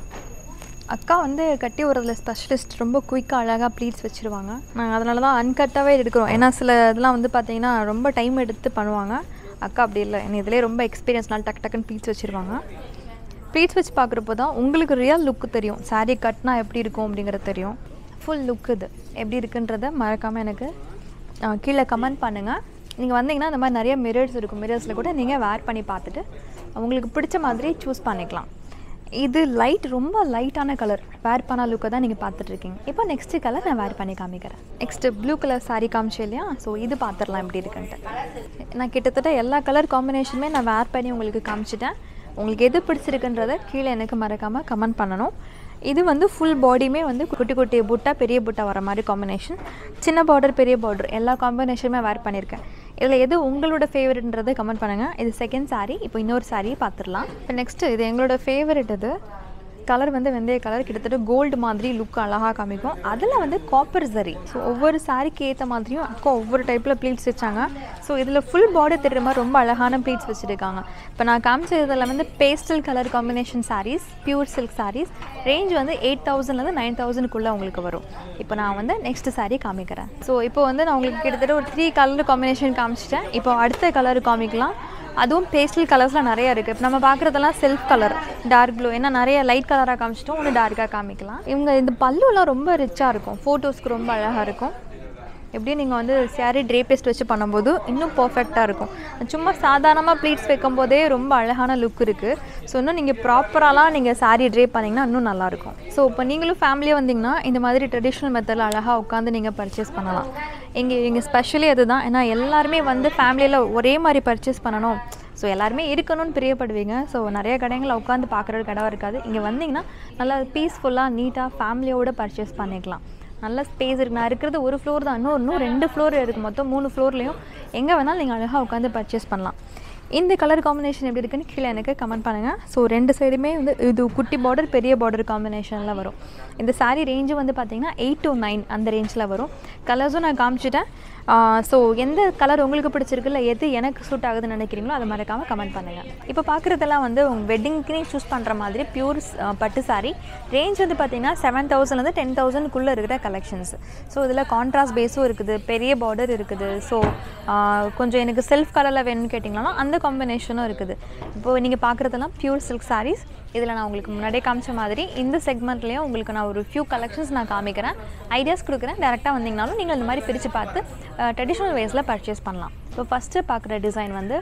அக்கா வந்து கட்டி விடுறதுல ஸ்பெஷலிஸ்ட் ரொம்ப குயிக்காக அழகாக ப்ளீட்ஸ் வச்சுருவாங்க நாங்கள் அதனால தான் அன்கட்டாகவே எடுக்கிறோம் ஏன்னா சில இதெல்லாம் வந்து பார்த்தீங்கன்னா ரொம்ப டைம் எடுத்து பண்ணுவாங்க அக்கா அப்படி இல்லை என்ன இதிலே ரொம்ப எக்ஸ்பீரியன்ஸ்னால டக்கு டக்குன்னு ப்ளீட்ஸ் வச்சுருவாங்க ப்ளீட்ஸ் வச்சு பார்க்குறப்போ தான் உங்களுக்கு ரியல் லுக்கு தெரியும் saree கட்டினா எப்படி இருக்கும் அப்படிங்கிறது தெரியும் ஃபுல் லுக் இது எப்படி இருக்குன்றத மறக்காமல் எனக்கு அஹ், கீழே கமெண்ட் பண்ணுங்கள் நீங்கள் வந்தீங்கன்னா இந்த மாதிரி நிறைய மிரர்ஸ் இருக்கும் மிரர்ஸில் கூட நீங்கள் வேர் பண்ணி பார்த்துட்டு உங்களுக்கு பிடிச்ச மாதிரி சூஸ் பண்ணிக்கலாம் இது லைட் ரொம்ப லைட்டான கலர் வேர் பண்ண லுக்கை தான் நீங்கள் பார்த்துட்ருக்கீங்க இப்போ நெக்ஸ்ட் கலர் நான் வேர் பண்ணி காமிக்கிறேன் நெக்ஸ்ட் ப்ளூ கலர் saree காமிச்சேன் இல்லையா ஸோ இது பார்த்துடலாம் எப்படி இருக்குன்ட்டு நான் கிட்டத்தட்ட எல்லா கலர் காம்பினேஷனுமே நான் வேர் பண்ணி உங்களுக்கு காமிச்சிட்டேன் உங்களுக்கு எது பிடிச்சிருக்குன்றத கீழே எனக்கு மறக்காமல் கமெண்ட் பண்ணணும் இது வந்து ஃபுல் பாடியுமே வந்து குட்டி குட்டி புட்டா பெரிய புட்டா வர மாதிரி காம்பினேஷன் சின்ன பார்டர் பெரிய பார்டர் எல்லா காம்பினேஷனுமே வேர் பண்ணியிருக்கேன் இதில் எது உங்களோட ஃபேவரட்ன்றதை கமெண்ட் பண்ணுங்கள் இது செகண்ட் saree இப்போ இன்னொரு saree பார்த்துடலாம் இப்போ நெக்ஸ்ட்டு இது எங்களோட ஃபேவரட் இது கலர் வந்து வெந்தய கலர் கிட்டத்தட்ட கோல்டு மாதிரி லுக் அழகாக காமிக்கும் அதில் வந்து காப்பர் சரி ஸோ ஒவ்வொரு சாரிக்கு ஏற்ற மாதிரியும் அக்கா ஒவ்வொரு டைப்பில் ப்ளீட்ஸ் வச்சாங்க ஸோ இதில் ஃபுல் பார்டர் தெரியுற மாதிரி ரொம்ப அழகான ப்ளீட்ஸ் வச்சுருக்காங்க இப்போ நான் காமிச்ச இதில் வந்து pastel colour combination sarees pure silk sarees range வந்து எயிட் தௌசண்ட்லேருந்து நைன் தௌசண்ட்குள்ளே உங்களுக்கு வரும் இப்போ நான் வந்து நெக்ஸ்ட் saree காமிக்கிறேன் ஸோ இப்போ வந்து நான் உங்களுக்கு கிட்டத்தட்ட ஒரு த்ரீ கலர் காம்பினேஷன் காமிச்சிட்டேன் இப்போ அடுத்த கலர் காமிக்கலாம் அதுவும் பேஸ்டல் கலர்ஸ்லாம் நிறைய இருக்குது இப்போ நம்ம பார்க்குறதெல்லாம் செல்ஃப் கலர் டார்க் ப்ளூ ஏன்னா நிறைய லைட் கலராக காமிச்சிட்டோம் ஒன்று டார்க்காக காமிக்கலாம் இவங்க இந்த பல்லுலாம் ரொம்ப ரிச்சாக இருக்கும் ஃபோட்டோஸ்க்கு ரொம்ப அழகாக இருக்கும் எப்படியும் நீங்கள் வந்து saree ட்ரேபேஸ்ட் வச்சு பண்ணும்போது இன்னும் பர்ஃபெக்டாக இருக்கும் சும்மா சாதாரணமாக ப்ளீட்ஸ் வைக்கும் போதே ரொம்ப அழகான லுக் இருக்குது ஸோ இன்னும் நீங்கள் ப்ராப்பராலாம் நீங்கள் saree ட்ரேப் பண்ணிங்கன்னா இன்னும் நல்லாயிருக்கும் ஸோ இப்போ நீங்களும் ஃபேமிலியாக வந்தீங்கன்னா இந்த மாதிரி ட்ரெடிஷ்னல் மெத்தடில் அழகாக உட்காந்து நீங்கள் பர்ச்சேஸ் பண்ணலாம் இங்கே இங்கே ஸ்பெஷலி அதுதான் ஏன்னா எல்லாருமே வந்து ஃபேமிலியில் ஒரே மாதிரி பர்ச்சேஸ் பண்ணணும் ஸோ எல்லாருமே இருக்கணும்னு பிரியப்படுவீங்க ஸோ நிறைய கடைங்களில் உட்காந்து பார்க்குற கடை இருக்காது இங்கே வந்தீங்கன்னா நல்லா பீஸ்ஃபுல்லாக நீட்டாக ஃபேமிலியோடு பர்ச்சேஸ் பண்ணிக்கலாம் நல்ல ஸ்பேஸ் இருக்குது நான் இருக்கிறது ஒரு ஃப்ளோர் தான் இன்னும் இன்னும் ரெண்டு ஃப்ளோர் இருக்குது மொத்தம் மூணு ஃப்ளோர்லேயும் எங்கே வேணாலும் நீங்கள் அழகாக உட்காந்து பர்ச்சேஸ் பண்ணலாம் இந்த கலர் காம்பினேஷன் எப்படி இருக்குன்னு கீழே எனக்கு கமெண்ட் பண்ணுங்கள் ஸோ ரெண்டு சைடுமே வந்து இது குட்டி பார்டர் பெரிய பார்டர் காம்பினேஷனில் வரும் இந்த saree ரேஞ்சு வந்து பார்த்தீங்கன்னா எயிட் to நைன் அந்த ரேஞ்சில் வரும் கலர்ஸும் நான் காமிச்சிட்டேன் ஸோ எந்த கலர் உங்களுக்கு பிடிச்சிருக்குல்ல எது எனக்கு சூட் ஆகுதுன்னு நினைக்கிறீங்களோ அதை மறக்காமல் கமெண்ட் பண்ணுங்கள் இப்போ பார்க்குறதெல்லாம் வந்து உங்கள் வெட்டிங்க்குனே சூஸ் பண்ணுற மாதிரி பியூர் பட்டு saree ரேஞ்ச் வந்து பார்த்தீங்கன்னா செவன் தௌசண்ட்லேருந்து டென் தௌசண்ட்குள்ளே இருக்கிற கலெக்ஷன்ஸ் ஸோ இதில் கான்ட்ராஸ்ட் பேஸும் இருக்குது பெரிய பார்டர் இருக்குது ஸோ கொஞ்சம் எனக்கு செல்ஃப் கலரில் வேணும்னு கேட்டிங்கன்னா அந்த காம்பினேஷனும் இருக்குது இப்போது நீங்கள் பார்க்குறதெல்லாம் பியூர் சில்க் sarees இதில் நான் உங்களுக்கு முன்னாடியே காமிச்ச மாதிரி இந்த செக்மெண்ட்லேயும் உங்களுக்கு நான் ஒரு ஃபியூ கலெக்ஷன்ஸ் நான் காமிக்கிறேன் ஐடியாஸ் கொடுக்குறேன் டேரெக்டாக வந்தீங்கனாலும் நீங்கள் இந்த மாதிரி பிரித்து பார்த்து ட்ரெடிஷ்னல் வேஸில் பர்ச்சேஸ் பண்ணலாம் இப்போ ஃபஸ்ட்டு பார்க்குற டிசைன் வந்து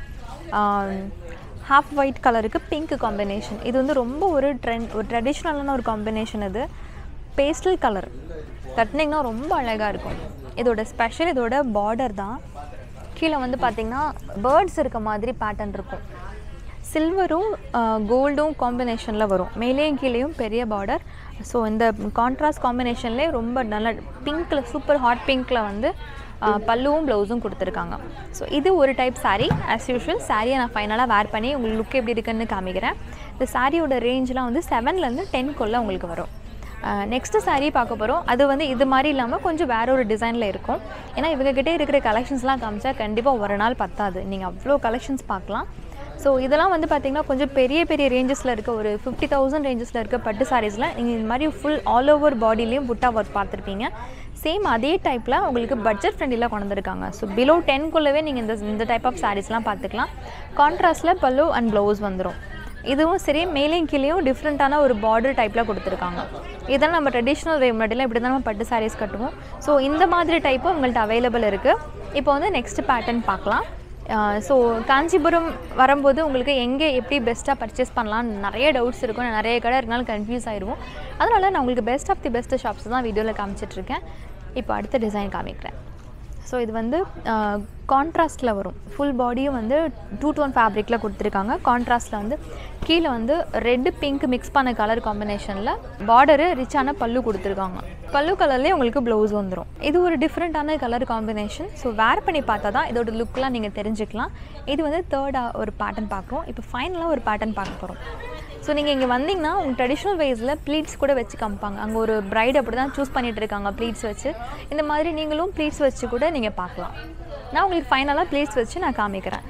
ஹாஃப் ஒயிட் கலருக்கு பிங்க் காம்பினேஷன் இது வந்து ரொம்ப ஒரு ட்ரெண்ட் ஒரு ட்ரெடிஷ்னலான ஒரு காம்பினேஷன் இது பேஸ்டல் கலர் கட்டினீங்கன்னா ரொம்ப அழகாக இருக்கும் இதோட ஸ்பெஷல் இதோட பார்டர் தான் கீழே வந்து பார்த்திங்கன்னா பேர்ட்ஸ் இருக்க மாதிரி பேட்டர்ன் இருக்கும் சில்வரும் கோல்டும் காம்பினேஷனில் வரும் மேலேயும் கீழேயும் பெரிய பார்டர் ஸோ இந்த கான்ட்ராஸ்ட் காம்பினேஷன்லேயே ரொம்ப நல்ல பிங்க்கில் சூப்பர் ஹாட் பிங்க்கில் வந்து ஆஹ், பல்லுவும் ப்ளவுஸும் கொடுத்துருக்காங்க ஸோ இது ஒரு டைப் saree ஆஸ் யூஷுவல் சாரியை நான் ஃபைனலாக வேர் பண்ணி உங்களுக்கு லுக் எப்படி இருக்குன்னு காமிக்கிறேன் இந்த சாரியோட ரேஞ்செலாம் வந்து செவன்லேருந்து டென்க்குள்ளே உங்களுக்கு வரும் நெக்ஸ்ட்டு saree பார்க்க போகிறோம் அது வந்து இது மாதிரி இல்லாமல் கொஞ்சம் வேற ஒரு டிசைனில் இருக்கும் ஏன்னா இவங்ககிட்ட இருக்கிற கலெக்ஷன்ஸ்லாம் காமிச்சா கண்டிப்பாக ஒரு நாள் பத்தாது நீங்கள் அவ்வளோ கலெக்ஷன்ஸ் பார்க்கலாம் ஸோ இதெல்லாம் வந்து பார்த்திங்கன்னா கொஞ்சம் பெரிய பெரிய ரேஞ்சஸில் இருக்க ஒரு ஃபிஃப்டி தௌசண்ட் ரேஞ்சஸில் இருக்க பட்டு சாரீஸில் நீங்கள் இந்த மாதிரி ஃபுல் ஆல் ஓவர் பாடிலையும் புட்டா ஒர்க் பார்த்துருப்பீங்க சேம் அதே டைப்பில் உங்களுக்கு பட்ஜெட் ஃப்ரெண்ட்லியில் கொண்டு வந்திருக்காங்க ஸோ பிலோ டென்குள்ளவே நீங்கள் இந்த இந்த டைப் ஆஃப் சாரீஸ்லாம் பார்த்துக்கலாம் கான்ட்ராஸ்ட்டில் பல்லு அண்ட் ப்ளவுஸ் வந்துடும் இதுவும் சரி மேலேயும் கீழேயும் டிஃப்ரெண்ட்டான ஒரு பார்டர் டைப்பில் கொடுத்துருக்காங்க இதெல்லாம் நம்ம ட்ரெடிஷ்னல் வே முன்னாடிலாம் இப்படி தான் நம்ம பட்டு சாரீஸ் கட்டுவோம் ஸோ இந்த மாதிரி டைப்பும் உங்கள்கிட்ட அவைலபிள் இருக்குது இப்போ வந்து நெக்ஸ்ட் பேட்டர்ன் பார்க்கலாம் ஸோ காஞ்சிபுரம் வரும்போது உங்களுக்கு எங்கே எப்படி பெஸ்ட்டாக பர்ச்சேஸ் பண்ணலாம்னு நிறைய டவுட்ஸ் இருக்கும் நிறைய கடை இருக்கனால கன்ஃபியூஸ் ஆயிடுவோம் அதனால் நான் உங்களுக்கு best of the best shops தான் வீடியோவில் காமிச்சிட்ருக்கேன் இப்போ அடுத்த டிசைன் காமிக்கிறேன் ஸோ இது வந்து கான்ட்ராஸ்ட்டில் வரும் ஃபுல் பாடியும் வந்து டூ டோன் ஃபேப்ரிக்கில் கொடுத்துருக்காங்க கான்ட்ராஸ்ட்டில் வந்து கீழே வந்து ரெட்டு பிங்க் மிக்ஸ் பண்ண கலர் காம்பினேஷனில் பார்டரு ரிச்சான பல்லு கொடுத்துருக்காங்க பல்லு கலர்லேயே உங்களுக்கு ப்ளவுஸ் வந்துடும் இது ஒரு டிஃப்ரெண்ட்டான கலர் காம்பினேஷன் ஸோ வேர் பண்ணி பார்த்தா தான் இதோட லுக்லாம் நீங்கள் தெரிஞ்சுக்கலாம் இது வந்து தேர்டாக ஒரு பேட்டர்ன் பார்க்குறோம் இப்போ ஃபைனலாக ஒரு பேட்டர்ன் பார்க்க போகிறோம் ஸோ நீங்கள் இங்கே வந்தீங்கன்னா உங்கள் ட்ரெடிஷ்னல் வைஸில் ப்ளீட்ஸ் கூட வச்சு காமிப்பாங்க அங்கே ஒரு பிரைட் அப்படி தான் சூஸ் பண்ணிட்டு இருக்காங்க ப்ளீட்ஸ் வச்சு இந்த மாதிரி நீங்களும் ப்ளீட்ஸ் வச்சு கூட நீங்கள் பார்க்கலாம் நான் உங்களுக்கு ஃபைனலாக ப்ளீட்ஸ் வச்சு நான் காமிக்கிறேன்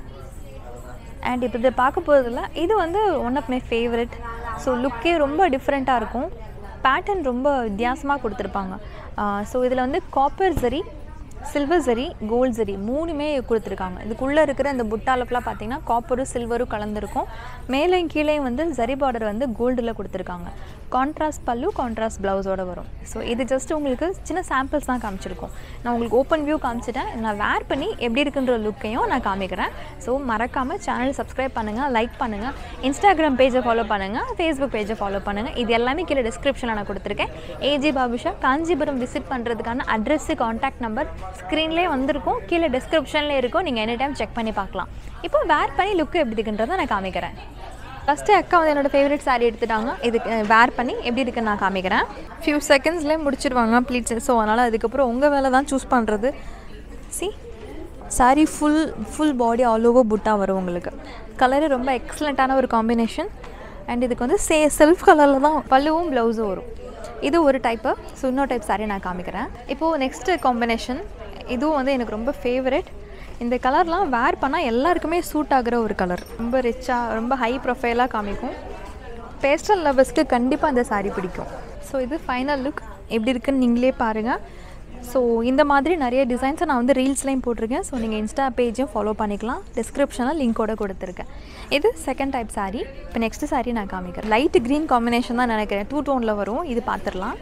அண்ட் இப்போ இதை பார்க்க போகிறதுல இது வந்து one of my favourite so லுக்கே ரொம்ப டிஃப்ரெண்ட்டாக இருக்கும் பேட்டர்ன் ரொம்ப வித்தியாசமாக கொடுத்துருப்பாங்க ஸோ இதில் வந்து காப்பர் சரி சில்வர் சரி கோல்ட் சரி மூணுமே கொடுத்துருக்காங்க இதுக்குள்ளே இருக்கிற இந்த புட்டாலப்லாம் பார்த்தீங்கன்னா காப்பரும் சில்வரும் கலந்துருக்கும் மேலேயும் கீழேயும் வந்து ஜரி பார்டர் வந்து கோல்டில் கொடுத்துருக்காங்க கான்ட்ராஸ்ட் பல்லு கான்ட்ராஸ்ட் ப்ளவுஸோட வரும் ஸோ இது ஜஸ்ட் உங்களுக்கு சின்ன சாம்பிள்ஸ் தான் காமிச்சிருக்கோம் நான் உங்களுக்கு ஓப்பன் வியூ காமிச்சிட்டேன் நான் வேர் பண்ணி எப்படி இருக்குன்ற லுக்கையும் நான் காமிக்கிறேன் ஸோ மறக்காமல் சேனல் சப்ஸ்கிரைப் பண்ணுங்கள் லைக் பண்ணுங்கள் இன்ஸ்டாகிராம் பேஜை ஃபாலோ பண்ணுங்கள் ஃபேஸ்புக் பேஜை ஃபாலோ பண்ணுங்கள் இது எல்லாமே கீழே டிஸ்கிரிப்ஷனில் நான் கொடுத்துருக்கேன் ஏஜி பாபுஷா காஞ்சிபுரம் விசிட் பண்ணுறதுக்கான அட்ரஸ்ஸு காண்டாக்ட் நம்பர் ஸ்க்ரீன்லேயே வந்திருக்கும் கீழே டிஸ்கிரிப்ஷனில் இருக்கும் நீங்கள் எனி டைம் செக் பண்ணி பார்க்கலாம் இப்போ வேர் பண்ணி லுக்கு எப்படி இருக்குன்றதை நான் காமிக்கிறேன் ஃபஸ்ட்டு அக்கா வந்து என்னோடய ஃபேவரட் சாரீ எடுத்துட்டாங்க இதுக்கு வேர் பண்ணி எப்படி இருக்குன்னு நான் காமிக்கிறேன் ஃபியூ செகண்ட்ஸ்லேயே முடிச்சிருவாங்க ப்ளீட்ஸ் ஸோ அதனால் அதுக்கப்புறம் உங்கள் வேலை தான் சூஸ் பண்ணுறது சி saree full full body all over புட்டாக வரும் உங்களுக்கு கலரு ரொம்ப எக்ஸலண்ட்டான ஒரு காம்பினேஷன் அண்ட் இதுக்கு வந்து சே செல்ஃப் கலரில் தான் பல்லுவும் ப்ளவுஸும் வரும் இது ஒரு டைப்பு ஸோ இன்னொரு டைப் சாரீ நான் காமிக்கிறேன் இப்போது நெக்ஸ்ட்டு காம்பினேஷன் இதுவும் வந்து எனக்கு ரொம்ப ஃபேவரட் இந்த கலர்லாம் வேர் பண்ணால் எல்லாருக்குமே சூட் ஆகிற ஒரு கலர் ரொம்ப ரிச்சாக ரொம்ப ஹை ப்ரொஃபைலாக காமிக்கும் பேஸ்டல் லவர்ஸ்க்கு கண்டிப்பாக இந்த சாரீ பிடிக்கும் ஸோ இது ஃபைனல் லுக் எப்படி இருக்குன்னு நீங்களே பாருங்கள் ஸோ இந்த மாதிரி நிறைய டிசைன்ஸை நான் வந்து ரீல்ஸ்லையும் போட்டிருக்கேன் ஸோ நீங்கள் இன்ஸ்டா பேஜையும் ஃபாலோ பண்ணிக்கலாம் டிஸ்கிரிப்ஷனில் லிங்கோட கொடுத்துருக்கேன் இது செகண்ட் டைப் சாரீ இப்போ நெக்ஸ்ட் சாரீ நான் காமிக்கிறேன் லைட் க்ரீன் காம்பினேஷன் தான் நினைக்கிறேன் டூ டோனில் வரும் இது பார்த்துடலாம்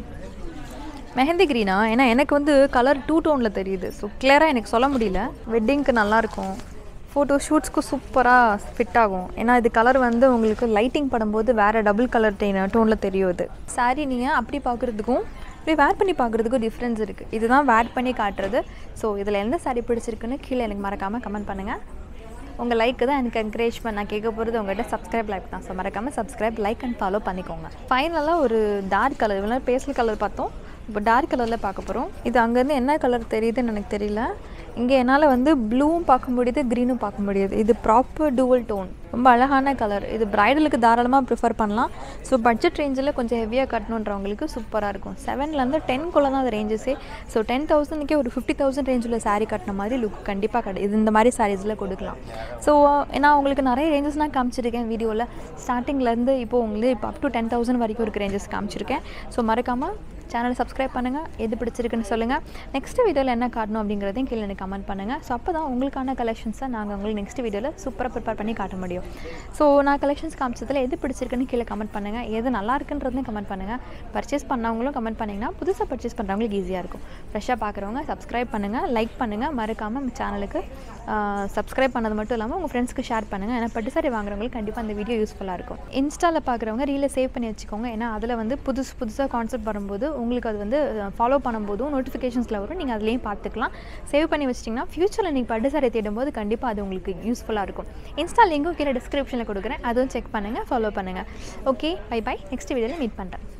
மெஹந்தி க்ரீனா ஏன்னா எனக்கு வந்து கலர் டூ டோனில் தெரியுது ஸோ கிளியராக எனக்கு சொல்ல முடியல வெட்டிங்க்கு நல்லாயிருக்கும் ஃபோட்டோ ஷூட்ஸ்க்கு சூப்பராக ஃபிட் ஆகும் ஏன்னா இது கலர் வந்து உங்களுக்கு லைட்டிங் படும்போது வேறு டபுள் கலர் டோனில் தெரியும் இது சாரீ நீங்கள் அப்படி பார்க்குறதுக்கும் இப்படி வேர் பண்ணி பார்க்குறதுக்கும் டிஃப்ரென்ஸ் இருக்குது இதுதான் வேர் பண்ணி காட்டுறது ஸோ இதில் எந்த சாரீ பிடிச்சிருக்குன்னு கீழே எனக்கு மறக்காமல் கமெண்ட் பண்ணுங்கள் உங்கள் லைக்கு தான் எனக்கு என்கரேஜ்மெண்ட் நான் கேட்க போகிறது உங்கள்கிட்ட சப்ஸ்கிரைப் லைக் தான் ஸோ மறக்காமல் சப்ஸ்கிரைப் லைக் அண்ட் ஃபாலோ பண்ணிக்கோங்க ஃபைனலாக ஒரு டார்க் கலர் இவ்வளோ பேஸ்டல் கலர் பார்த்தோம் இப்போ டார்க் கலரில் பார்க்க போகிறோம் இது அங்கேருந்து என்ன கலர் தெரியுதுன்னு எனக்கு தெரியல இங்கே என்னால் வந்து ப்ளூவும் பார்க்க முடியுது க்ரீனும் பார்க்க முடியுது இது ப்ராப்பர் டூவல் டோன் ரொம்ப அழகான கலர் இது ப்ரைடலுக்கு தாராளமாக ப்ரிஃபர் பண்ணலாம் ஸோ பட்ஜெட் ரேஞ்சில் கொஞ்சம் ஹெவியாக கட்டணுன்றவங்களுக்கு சூப்பராக இருக்கும் செவன்லேருந்து டென்குள்ளே தான் அது ரேஞ்சஸே ஸோ டென் தௌசண்ட்க்கே ஒரு ஃபிஃப்டி தௌசண்ட் ரேஞ்சில் சாரீ கட்டின மாதிரி லுக் கண்டிப்பாக கிடையாது இது இந்த மாதிரி சாரீஸில் கொடுக்கலாம் ஸோ நான் உங்களுக்கு நிறைய ரேஞ்சஸ் நான் காமிச்சிருக்கேன் வீடியோவில் ஸ்டார்டிங்லேருந்து இப்போது உங்களுக்கு இப்போ அப் டு டென் தௌசண்ட் வரைக்கும் இருக்க ரேஞ்சஸ் காமிச்சிருக்கேன் ஸோ மறக்காமல் சேனலை சப்ஸ்கிரைப் பண்ணுங்கள் எது பிடிச்சிருக்குன்னு சொல்லுங்கள் நெக்ஸ்ட் வீடியோவில் என்ன காட்டணும் அப்படிங்கிறதையும் கீழே எனக்கு கமெண்ட் பண்ணுங்கள் ஸோ அப்போ தான் உங்களுக்கான கலெக்ஷன்ஸை நாங்கள் உங்களுக்கு நெக்ஸ்ட் வீடியோவில் சூப்பராக ப்ரிப்பேர் பண்ணி காட்ட முடியும் ஸோ நான் கலெக்ஷன்ஸ் காமிச்சதில் எது பிடிச்சிருக்குன்னு கீழே கமெண்ட் பண்ணுங்கள் எது நல்லா இருக்குன்றதையும் கமெண்ட் பண்ணுங்கள் பர்ச்சேஸ் பண்ணவங்களும் கமெண்ட் பண்ணிங்கன்னா புதுசாக பர்ச்சேஸ் பண்ணுறவங்களுக்கு ஈஸியாக இருக்கும் ஃப்ரெஷ்ஷாக பார்க்குறவங்க சப்ஸ்கிரைப் பண்ணுங்கள் லைக் பண்ணுங்கள் மறக்காமல் நம்ம சேனலுக்கு சப்ஸ்கிரைப் பண்ணது மட்டும் இல்லாமல் உங்கள் ஃப்ரெண்ட்ஸ்க்கு ஷேர் பண்ணுங்கள் ஏன்னா பட்டு சாரி வாங்குறவங்களுக்கு கண்டிப்பாக அந்த வீடியோ யூஸ்ஃபுல்லாக இருக்கும் இன்ஸ்டாவில் பார்க்குறவங்க ரீலை சேவ் பண்ணி வச்சுக்கோங்க ஏன்னா அதில் வந்து புதுசு புதுசாக கான்செப்ட் வரும்போது உங்களுக்கு அது வந்து ஃபாலோ பண்ணும்போதும் நோட்டிஃபிகேஷன்ஸில் வரும் நீங்கள் அதுலேயும் பார்த்துக்கலாம் சேவ் பண்ணி வச்சிட்டிங்கன்னா ஃப்யூச்சரில் நீங்கள் பட்டு சாரி தேடும்போது கண்டிப்பாக அது உங்களுக்கு யூஸ்ஃபுல்லாக இருக்கும் இன்ஸ்டா லிங்கும் கீழே டிஸ்கிரிப்ஷனில் கொடுக்குறேன் அதுவும் செக் பண்ணுங்கள் ஃபாலோ பண்ணுங்கள் ஓகே பை பை நெக்ஸ்ட் வீடியோவில் மீட் பண்ணுறேன்